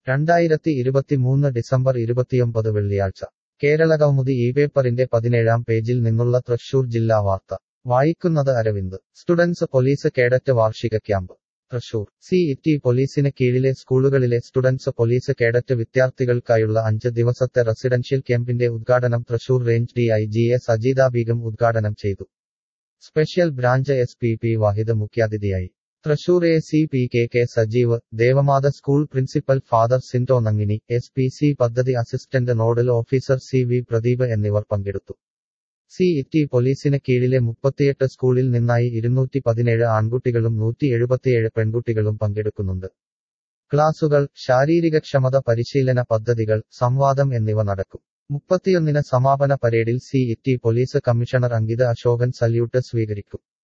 രണ്ടായിരത്തി ഇരുപത്തിമൂന്ന് ഡിസംബർ ഇരുപത്തിയൊമ്പത് വെള്ളിയാഴ്ച കേരള കൗമുദി ഈ പേപ്പറിന്റെ പതിനേഴാം പേജിൽ നിന്നുള്ള തൃശൂർ ജില്ലാ വാർത്ത വായിക്കുന്നത് അരവിന്ദ് സ്റ്റുഡൻസ് പോലീസ് കേഡറ്റ് വാർഷിക ക്യാമ്പ് തൃശൂർ സി ഇറ്റി പോലീസിന് കീഴിലെ സ്കൂളുകളിലെ സ്റ്റുഡൻസ് പോലീസ് കേഡറ്റ് വിദ്യാർത്ഥികൾക്കായുള്ള അഞ്ച് ദിവസത്തെ റെസിഡൻഷ്യൽ ക്യാമ്പിന്റെ ഉദ്ഘാടനം Thrissur range D I G S Ajeetha Beegum ഉദ്ഘാടനം ചെയ്തു special branch S P P Vahid മുഖ്യാതിഥിയായി Thrissur A C P K K Sajeev Devamatha school principal father Sindo നങ്ങിനി എസ് പി സി പദ്ധതി assistant nodal officer C V Pradeep എന്നിവർ പങ്കെടുത്തു സി ഇറ്റി പോലീസിന് കീഴിലെ മുപ്പത്തിയെട്ട് സ്കൂളിൽ നിന്നായി ഇരുന്നൂറ്റി പതിനേഴ് ആൺകുട്ടികളും നൂറ്റി എഴുപത്തിയേഴ് പെൺകുട്ടികളും പങ്കെടുക്കുന്നുണ്ട് ക്ലാസുകൾ ശാരീരികക്ഷമത പരിശീലന പദ്ധതികൾ സംവാദം എന്നിവ നടക്കും മുപ്പത്തിയൊന്നിന് സമാപന പരേഡിൽ city police commissioner Ankitha Ashokan salute സ്വീകരിക്കും